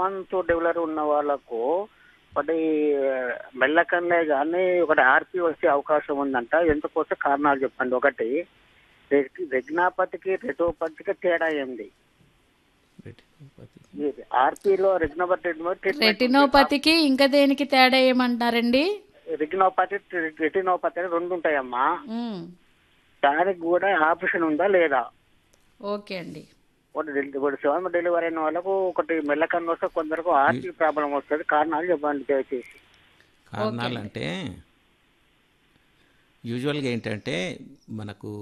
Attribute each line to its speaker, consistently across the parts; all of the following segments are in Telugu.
Speaker 1: మంత్ డెలివరీ ఉన్న వాళ్ళకు ఒకటి మెల్లకన్నే కానీ ఒకటి ఆర్పి వచ్చే అవకాశం ఉందంట ఎందుకోసం కారణాలు చెప్పండి ఒకటి రెగ్- రెగ్నాపతికి రెటోపతికి తేడా ఏంది ఆర్పిలో రెగ్నోపతి
Speaker 2: రెటినోపతికి ఇంకా దేనికి తేడా ఏమంటారండి
Speaker 1: రెగ్నోపతి రెటినోపతి అని రెండు ఉంటాయమ్మా
Speaker 2: ఉమ్,
Speaker 1: దానికి కూడా ఆపరేషన్ ఉందా లేదా
Speaker 2: ఓకే అండి
Speaker 1: ఒకటి డెలి- ఒకటి సెవెన్ డెలివరీ అయిన వాళ్ళకు ఒకటి మెల్లకన్ను వస్తే కొందరకు ఆర్పి ప్రాబ్లం వస్తుంది కారణాలు చెప్పండి దయచేసి
Speaker 3: కారణాలు అంటే యూజువల్గా ఏంటంటే మనకు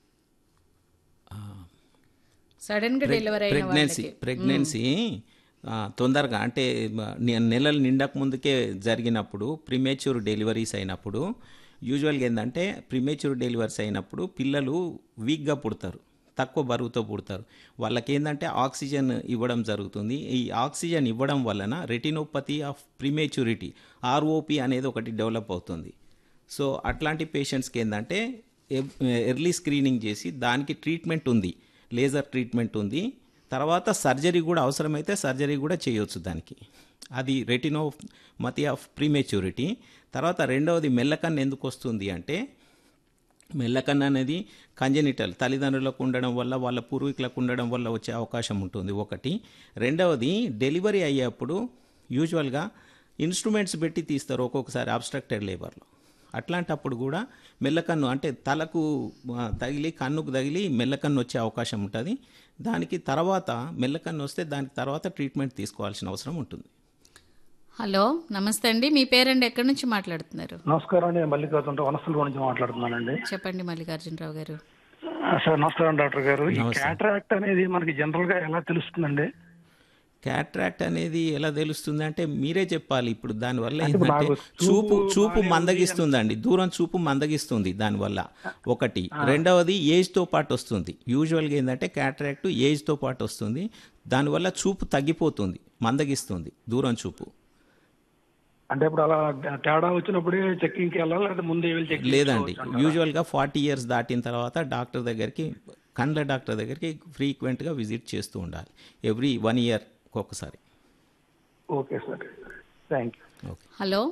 Speaker 2: సడన్ గా డెలివరీ అయిన
Speaker 3: ప్రెగ్నెన్సీ
Speaker 2: వాళ్ళకి
Speaker 3: ప్రెగ్నెన్సీ ఆ, తొందరగా అంటే మ- నె- నెలలు నిండక ముందుకే జరిగినప్పుడు ప్రిమేచ్యూర్ డెలివరీస్ అయినప్పుడు యూజువల్గా ఏంటంటే ప్రిమేచ్యూర్ డెలివరీస్ అయినప్పుడు పిల్లలు వీక్గా పుడతారు తక్కువ బరువుతో పుడతారు వాళ్ళకి ఏంటంటే ఆక్సిజన్ ఇవ్వడం జరుగుతుంది ఈ ఆక్సిజన్ ఇవ్వడం వలన రెటినోపతి ఆఫ్ ప్రిమేచ్యూరిటీ ఆర్ఓపి అనేది ఒకటి డెవలప్ అవుతుంది సో అట్లాంటి పేషెంట్స్కి ఏంటంటే ఎర్లీ స్క్రీనింగ్ చేసి దానికి ట్రీట్మెంట్ ఉంది లేజర్ ట్రీట్మెంట్ ఉంది తర్వాత సర్జరీ కూడా అవసరమైతే సర్జరీ కూడా చేయొచ్చు దానికి అది రెటినోమతి ఆఫ్ ప్రీమెచ్యూరిటీ తర్వాత రెండవది మెల్లకన్ను ఎందుకు వస్తుంది అంటే మెల్లకన్ను అనేది కంజెనిటల్ తల్లిదండ్రులకు ఉండడం వల్ల వాళ్ళ పూర్వీకులకు ఉండడం వల్ల వచ్చే అవకాశం ఉంటుంది ఒకటి రెండవది డెలివరీ అయ్యేప్పుడు యూజువల్గా ఇన్స్ట్రుమెంట్స్ పెట్టి తీస్తారు ఒక్కొక్కసారి అబ్స్ట్రక్టెడ్ లేబర్లో అట్లాంటప్పుడు కూడా మెల్లకన్ను అంటే తలకు ఆ, తగిలి కన్నుకు తగిలి మెల్లకన్ను వచ్చే అవకాశం ఉంటుంది దానికి తర్వాత మెల్లకన్ను వస్తే దానికి తర్వాత ట్రీట్మెంట్ తీసుకోవాల్సిన అవసరం ఉంటుంది
Speaker 2: హలో నమస్తే అండి మీ పేరండి ఎక్కడి నుంచి మాట్లాడుతున్నారు
Speaker 4: నమస్కారం అండి నేను మల్లికార్జున వనస్థల నుంచి మాట్లాడుతున్నానండి
Speaker 2: చెప్పండి మల్లికార్జునరావు గారు
Speaker 4: ఆ, సార్ నమస్కారం డాక్టర్ గారు ఈ క్యాటరాక్ట్ అనేది మనకి జనరల్ గా ఎలా తెలుస్తుందండి
Speaker 3: క్యాట్రాక్ట్ అనేది ఎలా తెలుస్తుంది అంటే మీరే చెప్పాలి ఇప్పుడు దానివల్ల
Speaker 4: ఇప్పుడు
Speaker 3: ఏంటంటే
Speaker 4: నాకు
Speaker 3: చూపు
Speaker 4: చూపు
Speaker 3: చూపు
Speaker 4: బాగానే
Speaker 3: మందగిస్తుందండి దూరం చూపు మందగిస్తుంది దానివల్ల ఒకటి రెండవది ఏజ్తో పాటు వస్తుంది యూజువల్గా ఏంటంటే క్యాట్రాక్ట్ ఏజ్తో పాటు వస్తుంది దానివల్ల చూపు తగ్గిపోతుంది మందగిస్తుంది దూరం చూపు
Speaker 4: అంటే ఇప్పుడు అలా తేడా వచ్చినప్పుడే చెక్కింగ్కి వెళ్ళాలి లేదా ముందే వెళ్ళి చెక్
Speaker 3: లేదండి యూజువల్గా ఫార్టీ ఇయర్స్ దాటిన తర్వాత డాక్టర్ దగ్గరికి కండ్ల డాక్టర్ దగ్గరికి ఫ్రీక్వెంట్గా విజిట్ చేస్తూ ఉండాలి ఎవ్రీ వన్ ఇయర్ ఒక్కొక్కసారి
Speaker 4: okay sir thank you
Speaker 3: okay
Speaker 2: hello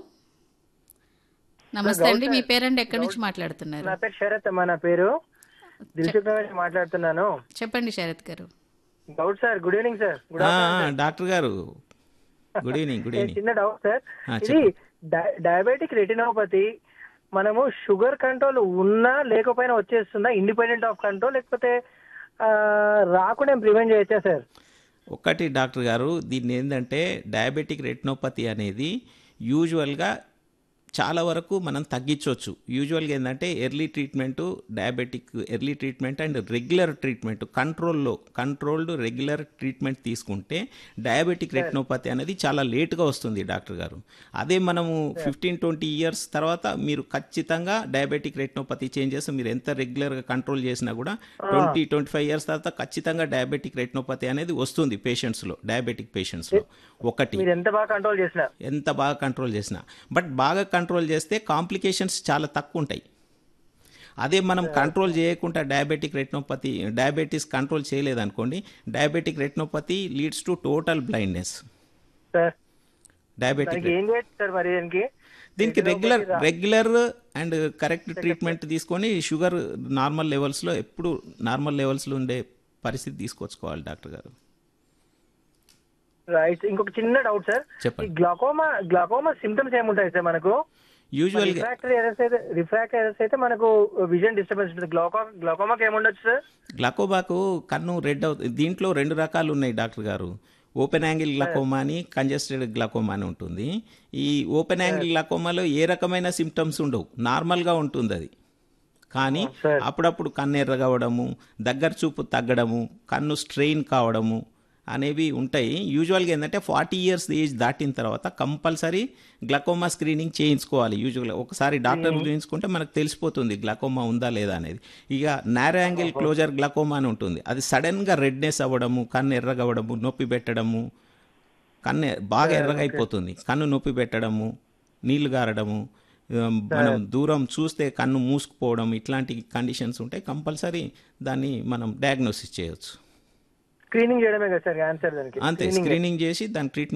Speaker 2: నమస్తే అండి మీ పేరండి ఎక్కడి నుంచి మాట్లాడుతున్నారు
Speaker 5: నా పేరు శరత్ అమ్మా నా పేరు దిల్సుఖ్ నగర్ నుంచి మాట్లాడుతున్నాను
Speaker 2: చెప్పండి శరత్ గారు
Speaker 5: doubt sir good evening sir good
Speaker 3: ఆ, డాక్టర్ గారు గుడ్ ఈవినింగ్ గుడ్ ఈవినింగ్
Speaker 5: చిన్న డౌట్ సార్
Speaker 3: ఆ,
Speaker 5: ఇది డయ- డయాబెటిక్ రెటినోపతి మనము షుగర్ కంట్రోల్ ఉన్నా లేకపోయినా వచ్చేస్తుందా ఇండిపెండెంట్ ఆఫ్ కంట్రోల్ లేకపోతే ఆ, రాకుండా ప్రివెంట్ చేయొచ్చా సార్
Speaker 3: ఒకటి డాక్టర్ గారు దీన్ని ఏంటంటే డయాబెటిక్ రెటినోపతి అనేది యూజువల్గా చాలా వరకు మనం తగ్గించవచ్చు యూజువల్గా ఏంటంటే early treatment diabetic early treatment and regular treatment కంట్రోల్లో కంట్రోల్డ్ రెగ్యులర్ ట్రీట్మెంట్ తీసుకుంటే డయాబెటిక్ రెటినోపతి అనేది చాలా లేట్గా వస్తుంది డాక్టర్ గారు అదే మనము ఫిఫ్టీన్ ట్వంటీ ఇయర్స్ తర్వాత మీరు ఖచ్చితంగా డయాబెటిక్ రెటినోపతి చేంజెస్ మీరు ఎంత రెగ్యులర్గా కంట్రోల్ చేసినా కూడా ట్వంటీ ట్వంటీ ఫైవ్ ఇయర్స్ తర్వాత ఖచ్చితంగా డయాబెటిక్ రెటినోపతి అనేది వస్తుంది పేషెంట్స్లో డయాబెటిక్ పేషెంట్స్లో ఒకటి
Speaker 5: మీరు ఎంత బాగా కంట్రోల్ చేసినా
Speaker 3: ఎంత బాగా కంట్రోల్ చేసినా బట్ బాగా కంట్రోల్ చేస్తే కాంప్లికేషన్స్ చాలా తక్కువ ఉంటాయి అదే మనం కంట్రోల్ చేయకుండా డయాబెటిక్ రెటినోపతి డయాబెటీస్ కంట్రోల్ చేయలేదనుకోండి diabetic retinopathy leads to total blindness
Speaker 5: sir
Speaker 3: diabetic
Speaker 5: దానికి ఏం చేయొచ్చు సార్ మరి దానికి
Speaker 3: దీనికి regular regular and correct treatment తీసుకొని షుగర్ నార్మల్ లెవెల్స్లో ఎప్పుడు నార్మల్ లెవెల్స్లో ఉండే పరిస్థితి తీసుకొచ్చుకోవాలి డాక్టర్ గారు
Speaker 5: రైట్ ఇంకొక చిన్న డౌట్ సార్ ఈ
Speaker 3: చెప్పండి
Speaker 5: గ్లాకోమా గ్లాకోమా సిమ్టమ్స్ ఏముంటాయి సార్ మనకు
Speaker 3: యూజువల్గా
Speaker 5: రిఫ్రాక్టరీ ఎర్రస్ అయితే రిఫ్రాక్టరీ ఎర్రస్ అయితే మనకు విజన్ డిస్టర్బెన్స్ ఉంటుంది గ్లాకో గ్లాకోమాకి ఏముండొచ్చు సార్
Speaker 3: గ్లకోబాకు కన్ను రెడ్ అవుతుంది దీంట్లో రెండు రకాలు ఉన్నాయి డాక్టర్ గారు ఓపెన్ యాంగిల్ గ్లకోమా అని కంజెస్టెడ్ గ్లకోమా అని ఉంటుంది ఈ ఓపెన్ యాంగిల్ గ్లకోమాలో ఏ రకమైన సిమ్టమ్స్ ఉండవు నార్మల్గా ఉంటుంది అది కానీ అప్పుడప్పుడు కన్ను ఎర్రగా అవడము దగ్గర చూపు తగ్గడము కన్ను స్ట్రెయిన్ కావడము అనేవి ఉంటాయి యూజువల్గా ఏంటంటే ఫార్టీ ఇయర్స్ ఏజ్ దాటిన తర్వాత కంపల్సరీ గ్లకోమా స్క్రీనింగ్ చేయించుకోవాలి యూజువల్గా ఒకసారి డాక్టర్ చూయించుకుంటే మనకు తెలిసిపోతుంది గ్లకోమా ఉందా లేదా అనేది ఇక నారో యాంగిల్ క్లోజర్ గ్లకోమా అని ఉంటుంది అది సడన్గా రెడ్నెస్ అవ్వడము కన్ను ఎర్రగా అవ్వడము నొప్పి పెట్టడము కన్ను బాగా ఎర్రగా అయిపోతుంది కన్ను నొప్పి పెట్టడము నీళ్లు గారడము ఆ, మనం దూరం చూస్తే కన్ను మూసుకుపోవడం ఇట్లాంటి కండిషన్స్ ఉంటాయి కంపల్సరీ దాన్ని మనం డయాగ్నోసిస్ చేయొచ్చు
Speaker 5: స్క్రీనింగ్ చేయడమే కదా సార్ ఆన్సర్ దానికి
Speaker 3: అంతే స్క్రీనింగ్ చేసి దాని ట్రీట్మెంట్